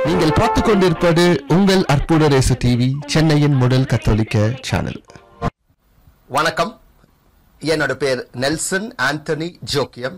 நீங்கள் பார்த்துக் கொண்டிருப்பது உங்கள் அற்புத ரேசு டிவி சென்னையின் முதல் கத்தோலிக்க சேனல் வணக்கம் என்னோட பேர் நெல்சன் ஆண்டனி ஜோக்கியம்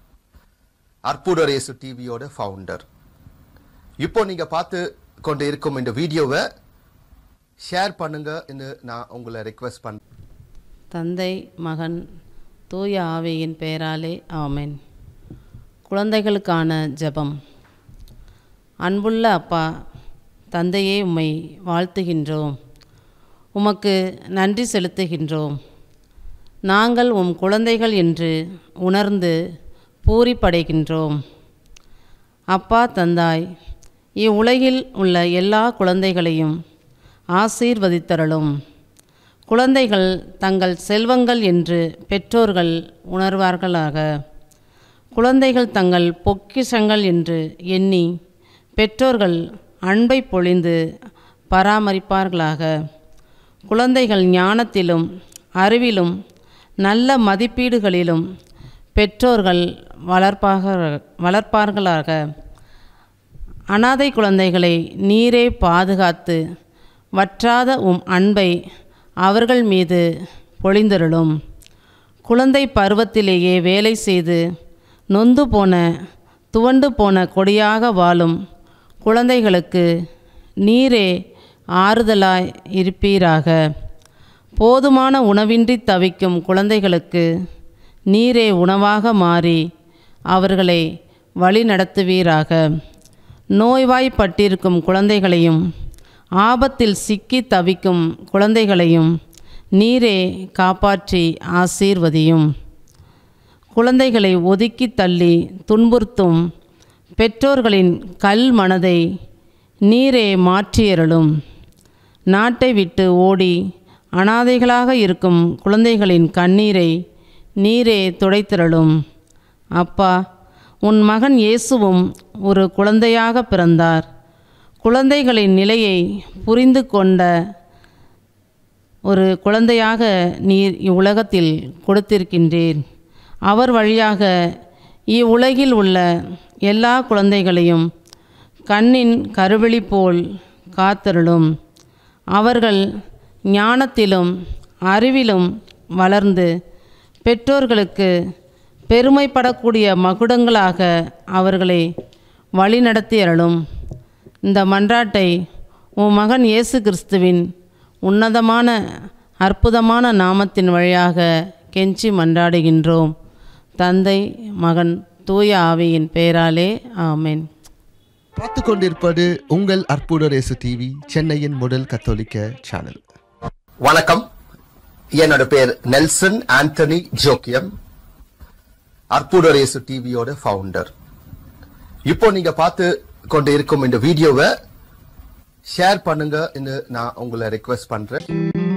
அற்புதரேசு டிவியோட ஃபவுண்டர் இப்போ நீங்க பார்த்து கொண்டு இருக்கும் இந்த வீடியோவை ஷேர் பண்ணுங்கன்னு நான் உங்களை ரெக்வெஸ்ட் பண்ண தந்தை மகன் தூய ஆவியின் பெயராலே ஆமென் குழந்தைகளுக்கான ஜெபம் அன்புள்ள அப்பா தந்தையே உம்மை வாழ்த்துகின்றோம் உமக்கு நன்றி செலுத்துகின்றோம் நாங்கள் உம் குழந்தைகள் என்று உணர்ந்து பூரிப்படைகின்றோம் அப்பா தந்தாய் இவ்வுலகில் உள்ள எல்லா குழந்தைகளையும் ஆசீர்வதித்தருளும் குழந்தைகள் தங்கள் செல்வங்கள் என்று பெற்றோர்கள் உணர்வார்களாக குழந்தைகள் தங்கள் பொக்கிஷங்கள் என்று எண்ணி பெற்றோர்கள் அன்பை பொழிந்து பராமரிப்பார்களாக குழந்தைகள் ஞானத்திலும் அறிவிலும் நல்ல மதிப்பீடுகளிலும் பெற்றோர்கள் வளர்ப்பாக வளர்ப்பார்களாக அனாதை குழந்தைகளை நீரே பாதுகாத்து வற்றாத உம் அன்பை அவர்கள் மீது பொழிந்தருளும் குழந்தை பருவத்திலேயே வேலை செய்து நொந்து போன துவண்டு போன கொடியாக வாழும் குழந்தைகளுக்கு நீரே ஆறுதலாய் இருப்பீராக போதுமான உணவின்றி தவிக்கும் குழந்தைகளுக்கு நீரே உணவாக மாறி அவர்களை வழிநடத்துவீராக நோய்வாய்ப்பட்டிருக்கும் குழந்தைகளையும் ஆபத்தில் சிக்கி தவிக்கும் குழந்தைகளையும் நீரே காப்பாற்றி ஆசீர்வதியும் குழந்தைகளை ஒதுக்கி தள்ளி துன்புறுத்தும் பெற்றோர்களின் கல் மனதை நீரே மாற்றியருளும் நாட்டை விட்டு ஓடி அனாதைகளாக இருக்கும் குழந்தைகளின் கண்ணீரை நீரே துடைத்திரளும் அப்பா உன் மகன் இயேசுவும் ஒரு குழந்தையாக பிறந்தார் குழந்தைகளின் நிலையை புரிந்து கொண்ட ஒரு குழந்தையாக நீர் இவ்வுலகத்தில் கொடுத்திருக்கின்றீர் அவர் வழியாக இவ்வுலகில் உள்ள எல்லா குழந்தைகளையும் கண்ணின் கருவெளி போல் காத்தருளும் அவர்கள் ஞானத்திலும் அறிவிலும் வளர்ந்து பெற்றோர்களுக்கு பெருமைப்படக்கூடிய மகுடங்களாக அவர்களை வழிநடத்தி அருளும் இந்த மன்றாட்டை உன் மகன் இயேசு கிறிஸ்துவின் உன்னதமான அற்புதமான நாமத்தின் வழியாக கெஞ்சி மன்றாடுகின்றோம் தந்தை மகன் தூய ஆவியின் பெயராலே ஆமென் பார்த்துக் கொண்டிருப்பது உங்கள் அற்புத ரேசு டிவி சென்னையின் முதல் கத்தோலிக்க சேனல் வணக்கம் என்னோட பேர் நெல்சன் ஆண்டனி ஜோக்கியம் அற்புதரேசு டிவியோட ஃபவுண்டர் இப்போ நீங்க பார்த்து கொண்டு இருக்கும் இந்த வீடியோவை ஷேர் பண்ணுங்கன்னு நான் உங்களை ரெக்வெஸ்ட் பண்றேன்